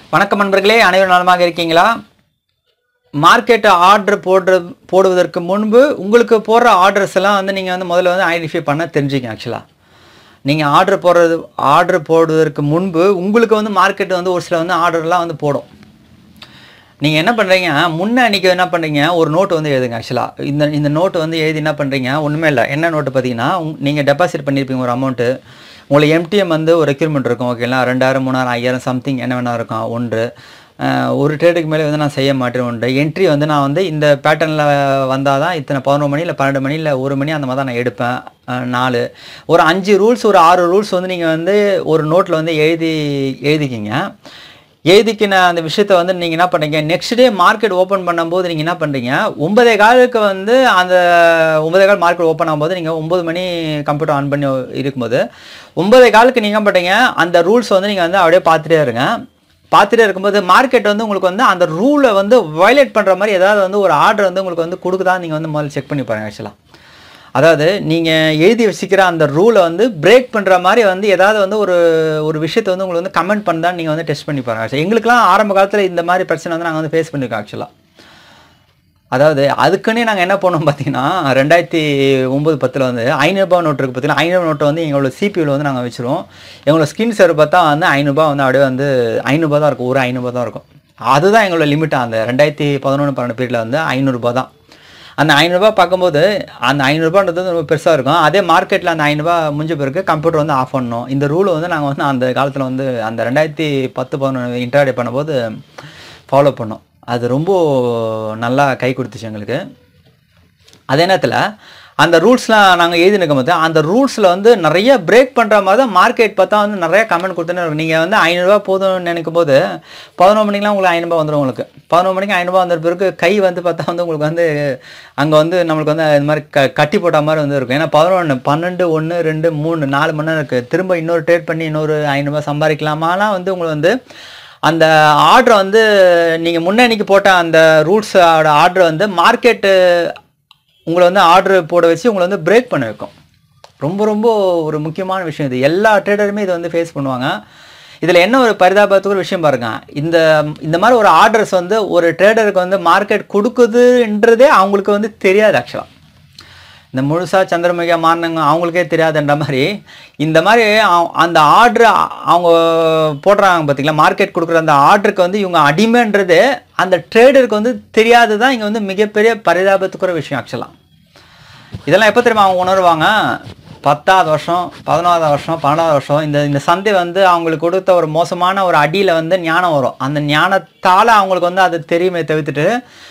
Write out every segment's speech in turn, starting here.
வணக்கம் நண்பர்களே அனைவரும் நலமாக இருக்கீங்களா மார்க்கெட்டை ஆர்டர் போடுற போடுவதற்கு முன்பு உங்களுக்கு போடுற ஆர்டர்ஸ் எல்லாம் வந்து நீங்கள் வந்து முதல்ல வந்து ஐடென்டிஃபை பண்ண தெரிஞ்சுங்க ஆக்சுவலாக நீங்கள் ஆர்டர் போடுறது ஆர்டர் போடுவதற்கு முன்பு உங்களுக்கு வந்து மார்க்கெட் வந்து ஒரு சில வந்து ஆர்டர்லாம் வந்து போடும் நீங்கள் என்ன பண்ணுறீங்க முன்ன அன்றைக்கி என்ன பண்ணுறீங்க ஒரு நோட்டு வந்து எழுதுங்க ஆக்சுவலாக இந்த இந்த நோட்டு வந்து எழுதி என்ன பண்ணுறீங்க ஒன்றுமே இல்லை என்ன நோட்டு பார்த்தீங்கன்னா நீங்கள் டெபாசிட் பண்ணியிருப்பீங்க ஒரு அமௌண்ட்டு உங்களுக்கு எம்டிஎம் வந்து ஒரு ரெக்யூர்மெண்ட் இருக்கும் ஓகேங்களா ரெண்டாயிரம் மூணாயிரம் ஐயாயிரம் சம்திங் என்ன வேணா இருக்கும் ஒன்று அஹ், ஒரு ட்ரேடுக்கு மேலே வந்து நான் செய்ய மாட்டேன் ஒன்று என்ட்ரி வந்து நான் வந்து இந்த பேட்டர்னில் வந்தால் தான் இத்தனை பதினொரு மணி இல்லை பன்னெண்டு மணி இல்லை ஒரு மணி அந்த மாதிரி தான் நான் எடுப்பேன் அஹ், நாலு ஒரு அஞ்சு ரூல்ஸ் ஒரு ஆறு ரூல்ஸ் வந்து நீங்கள் வந்து ஒரு நோட்டில் வந்து எழுதி எழுதிக்கிங்க எழுதிக்கின அந்த விஷயத்த வந்து நீங்கள் என்ன பண்ணுறீங்க நெக்ஸ்ட் டே மார்க்கெட் ஓப்பன் பண்ணும்போது நீங்கள் என்ன பண்ணுறீங்க ஒன்பதே காலுக்கு வந்து அந்த ஒன்பதே கால் மார்க்கெட் ஓப்பன் ஆகும்போது நீங்கள் ஒம்பது மணி கம்ப்யூட்டர் ஆன் பண்ணி இருக்கும்போது ஒன்பதே காலுக்கு நீங்கள் பண்ணுறீங்க அந்த ரூல்ஸ் வந்து நீங்கள் வந்து அப்படியே பார்த்துட்டே இருங்க பார்த்துட்டே இருக்கும்போது மார்க்கெட் வந்து உங்களுக்கு வந்து அந்த ரூலை வந்து வயலேட் பண்ணுற மாதிரி ஏதாவது வந்து ஒரு ஆர்டர் வந்து உங்களுக்கு வந்து கொடுக்குதா நீங்கள் வந்து முதல்ல செக் பண்ணி பாருங்க ஆக்சுவலாக அதாவது நீங்கள் எழுதி வச்சுக்கிற அந்த ரூலை வந்து பிரேக் பண்ணுற மாதிரி வந்து ஏதாவது வந்து ஒரு ஒரு விஷயத்தை வந்து உங்களுக்கு வந்து கமெண்ட் பண்ணதான் நீங்கள் வந்து டெஸ்ட் பண்ணி பாருங்க ஆக்சுவலி எங்களுக்குலாம் ஆரம்ப காலத்தில் இந்த மாதிரி பிரச்சனை வந்து நாங்கள் வந்து ஃபேஸ் பண்ணியிருக்கோம் ஆக்சுவலாக அதாவது அதுக்குன்னே நாங்கள் என்ன பண்ணோம் பார்த்தீங்கன்னா ரெண்டாயிரத்தி ஒம்பது பத்தில் வந்து ஐநூறுபா நோட்டு இருக்குது பார்த்தீங்கன்னா ஐநூறு நோட்டை வந்து எங்களோட சிபியூவில் வந்து நாங்கள் வச்சுருவோம் எங்களோட ஸ்கின் சேர் பார்த்தா வந்து ஐநூறுபா வந்து அப்படியே வந்து ஐநூறுபா தான் இருக்கும் ஒரு ஐநூறுபா தான் இருக்கும் அதுதான் எங்களோட லிமிட்டாக அந்த ரெண்டாயிரத்தி பதினொன்று பன்னெண்டு பீரியடில் வந்து ஐநூறுபா தான் அந்த ஐநூறுரூபா பார்க்கும்போது அந்த ஐநூறுரூபான்றது வந்து ரொம்ப பெருசாக இருக்கும் அதே மார்க்கெட்டில் அந்த ஐநூறுரூபா முடிஞ்ச பிறகு கம்ப்யூட்டர் வந்து ஆஃப் பண்ணணும் இந்த ரூலை வந்து நாங்கள் வந்து அந்த காலத்தில் வந்து அந்த ரெண்டாயிரத்தி பத்து பதினொன்று இன்டர்டே பண்ணும்போது ஃபாலோ பண்ணோம் அது ரொம்ப நல்லா கை கொடுத்துச்சு எங்களுக்கு அதே நேரத்தில் அந்த ரூல்ஸ்லாம் நாங்கள் எழுதி போது அந்த ரூல்ஸில் வந்து நிறைய பிரேக் பண்ணுற மாதிரி தான் மார்க்கெட் பார்த்தா வந்து நிறைய கமெண்ட் கொடுத்துன்னு இருக்கும் நீங்கள் வந்து ஐநூறுரூவா போதும்னு நினைக்கும் போது பதினொரு மணிக்கெலாம் உங்களுக்கு ஐநூறுபா வந்துடும் உங்களுக்கு பதினொரு மணிக்கு ஐநூறுபா வந்த பிறகு கை வந்து பார்த்தா வந்து உங்களுக்கு வந்து அங்கே வந்து நம்மளுக்கு வந்து இந்த மாதிரி க கட்டி போட்ட மாதிரி வந்து இருக்கும் ஏன்னா பதினொன்று பன்னெண்டு ஒன்று ரெண்டு மூணு நாலு மணி நேரம் இருக்குது திரும்ப இன்னொரு ட்ரேட் பண்ணி இன்னொரு ஐநூறுரூவா சம்பாதிக்கலாமாலாம் வந்து உங்களுக்கு வந்து அந்த ஆர்டரை வந்து நீங்கள் முன்னன்னைக்கு போட்ட அந்த ரூல்ஸோட ஆர்டர் வந்து மார்க்கெட்டு உங்களை வந்து ஆர்டர் போட வச்சு உங்களை வந்து பிரேக் பண்ண வைக்கும் ரொம்ப ரொம்ப ஒரு முக்கியமான விஷயம் இது எல்லா ட்ரேடருமே இதை வந்து ஃபேஸ் பண்ணுவாங்க இதில் என்ன ஒரு பரிதாபத்துக்கு ஒரு விஷயம் பாருங்க இந்த இந்த மாதிரி ஒரு ஆர்டர்ஸ் வந்து ஒரு ட்ரேடருக்கு வந்து மார்க்கெட் கொடுக்குதுன்றதே அவங்களுக்கு வந்து தெரியாது ஆக்சுவலாக இந்த முழுசாக சந்திரமுகியா மாறினவங்க அவங்களுக்கே தெரியாதுன்ற மாதிரி இந்த மாதிரி அவ- அந்த ஆர்டர் அவங்க போடுறாங்க பார்த்தீங்களா மார்க்கெட் கொடுக்குற அந்த ஆர்டருக்கு வந்து இவங்க அடிமைன்றது அந்த ட்ரேடருக்கு வந்து தெரியாது தான் இங்கே வந்து மிகப்பெரிய பரிதாபத்துக்குற விஷயம் ஆக்சுவலாக இதெல்லாம் எப்போ தெரியுமா அவங்க உணருவாங்க பத்தாவது வருஷம் பதினோராவது வருஷம் பன்னெண்டாவது வருஷம் இந்த இந்த சந்தை வந்து அவங்களுக்கு கொடுத்த ஒரு மோசமான ஒரு அடியில் வந்து ஞானம் வரும் அந்த ஞானத்தால் அவங்களுக்கு வந்து அது தெரியுமே தவிர்த்துட்டு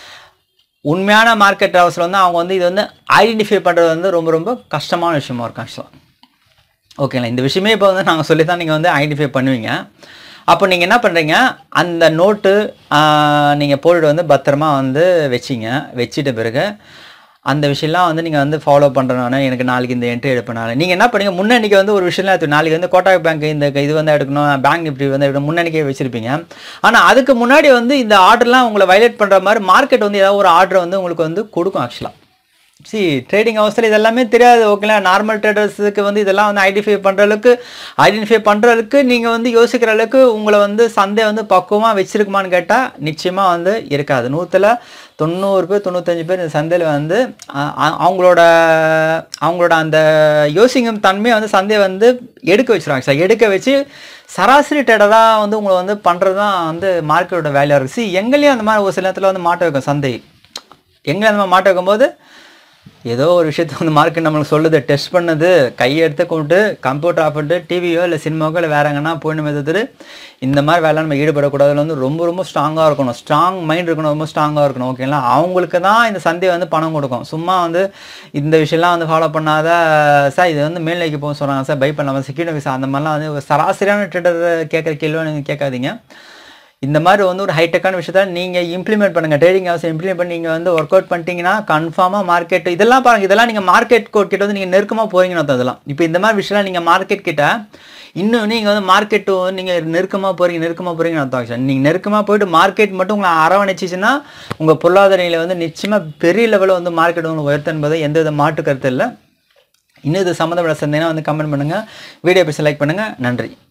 உண்மையான மார்க்கெட் ஹவுஸில் வந்து அவங்க வந்து இது வந்து ஐடென்டிஃபை பண்ணுறது வந்து ரொம்ப ரொம்ப கஷ்டமான விஷயமா இருக்கும் ஆக்சுவலாக ஓகேங்களா இந்த விஷயமே இப்போ வந்து நாங்கள் சொல்லி தான் நீங்கள் வந்து ஐடென்டிஃபை பண்ணுவீங்க அப்போ நீங்கள் என்ன பண்ணுறீங்க அந்த நோட்டு நீங்கள் போட்டுட்டு வந்து பத்திரமா வந்து வச்சிங்க வச்சிட்ட பிறகு அந்த விஷயம்லாம் வந்து நீங்கள் வந்து ஃபாலோ பண்ணுறனால எனக்கு நாளைக்கு இந்த என்ட்ரி எடுப்பனால நீங்கள் என்ன பண்ணீங்க முன்னன்னைக்கு வந்து ஒரு விஷயம்லாம் எடுத்து நாளைக்கு வந்து கோட்டாக் பேங்க் இந்த இது வந்து எடுக்கணும் பேங்க் நிஃப்டி வந்து எடுக்கணும் முன்னன்னைக்கே வச்சிருப்பீங்க ஆனால் அதுக்கு முன்னாடி வந்து இந்த ஆர்டர்லாம் உங்களை வயலேட் பண்ணுற மாதிரி மார்க்கெட் வந்து ஏதாவது ஒரு ஆர்டர் வந்து உங்களுக்கு வந்து கொடுக்கும் ஆக்சுவலாக சி ட்ரேடிங் ஹவுஸில் இதெல்லாமே தெரியாது ஓகேங்களா நார்மல் ட்ரேடர்ஸுக்கு வந்து இதெல்லாம் வந்து ஐடென்டிஃபை பண்ணுற அளவுக்கு ஐடென்டிஃபை பண்ணுற அளவுக்கு நீங்கள் வந்து யோசிக்கிற அளவுக்கு உங்களை வந்து சந்தை வந்து பக்குவமாக வச்சிருக்குமான்னு கேட்டால் நிச்சயமாக வந்து இருக்காது நூற்றில் தொண்ணூறு பேர் தொண்ணூத்தஞ்சு பேர் இந்த சந்தையில் வந்து அ- அ- அவங்களோட அவங்களோட அந்த யோசிக்கும் தன்மையை வந்து சந்தையை வந்து எடுக்க வச்சிருவாங்க சார் எடுக்க வச்சு சராசரி ட்ரேடராக வந்து உங்களை வந்து பண்ணுறது தான் வந்து மார்க்கெட்டோட வேலையாக இருக்குது சி எங்கேயும் அந்த மாதிரி ஒரு சில நேரத்தில் வந்து மாட்ட வைக்கும் சந்தை எங்கே அந்த மாதிரி மாட்ட வைக்கும்போது ஏதோ ஒரு விஷயத்த வந்து மார்க்கெட் நம்மளுக்கு சொல்லுது டெஸ்ட் பண்ணுது கையை எடுத்து கொண்டு கம்ப்யூட்டர் ஆஃப் பண்ணிட்டு டிவியோ இல்லை சினிமாவோ இல்லை வேற எங்கன்னா போயிடணுமே தவிர்த்து இந்த மாதிரி வேலை நம்ம ஈடுபடக்கூடாதுல வந்து ரொம்ப ரொம்ப ஸ்ட்ராங்காக இருக்கணும் ஸ்ட்ராங் மைண்ட் இருக்கணும் ரொம்ப ஸ்ட்ராங்காக இருக்கணும் ஓகேங்களா அவங்களுக்கு தான் இந்த சந்தை வந்து பணம் கொடுக்கும் சும்மா வந்து இந்த விஷயம்லாம் வந்து ஃபாலோ பண்ணாத சார் இது வந்து மேல் நோக்கி போக சொல்கிறாங்க சார் பை பண்ணலாம் செக்யூரிட்டி சார் அந்த மாதிரிலாம் வந்து ஒரு சராசரியான ட்ரேடர் கேட்குற கேள்வி நீங்கள் கேட்காதீங்க இந்த மாதிரி வந்து ஒரு ஹைடெக்கான விஷயத்த நீங்கள் இம்ப்ளிமெண்ட் பண்ணுங்கள் ட்ரேடிங் ஹவுஸ் இம்ப்ளிமெண்ட் பண்ணி நீங்கள் வந்து ஒர்க் அவுட் பண்ணிட்டீங்கன்னா கன்ஃபார்மாக மார்க்கெட் இதெல்லாம் பாருங்க இதெல்லாம் நீங்கள் மார்க்கெட் கோட் கிட்ட வந்து நீங்கள் நெருக்கமாக போறீங்கன்னு அர்த்தம் இதெல்லாம் இப்போ இந்த மாதிரி விஷயம்லாம் நீங்கள் மார்க்கெட் கிட்ட இன்னும் நீங்கள் வந்து மார்க்கெட்டு நீங்கள் நெருக்கமாக போகிறீங்க நெருக்கமாக போகிறீங்கன்னு அர்த்தம் ஆக்சுவலி நீங்கள் நெருக்கமாக போயிட்டு மார்க்கெட் மட்டும் உங்களை அரவணைச்சிச்சுன்னா உங்கள் பொருளாதார நிலை வந்து நிச்சயமாக பெரிய லெவலில் வந்து மார்க்கெட் உங்களுக்கு உயர்த்த என்பது எந்த வித மாற்று கருத்து இல்லை இன்னும் இது சம்மந்தப்பட்ட சந்தேகம் வந்து கமெண்ட் பண்ணுங்கள் வீடியோ போய் செலக்ட் பண்ணுங்கள் நன்றி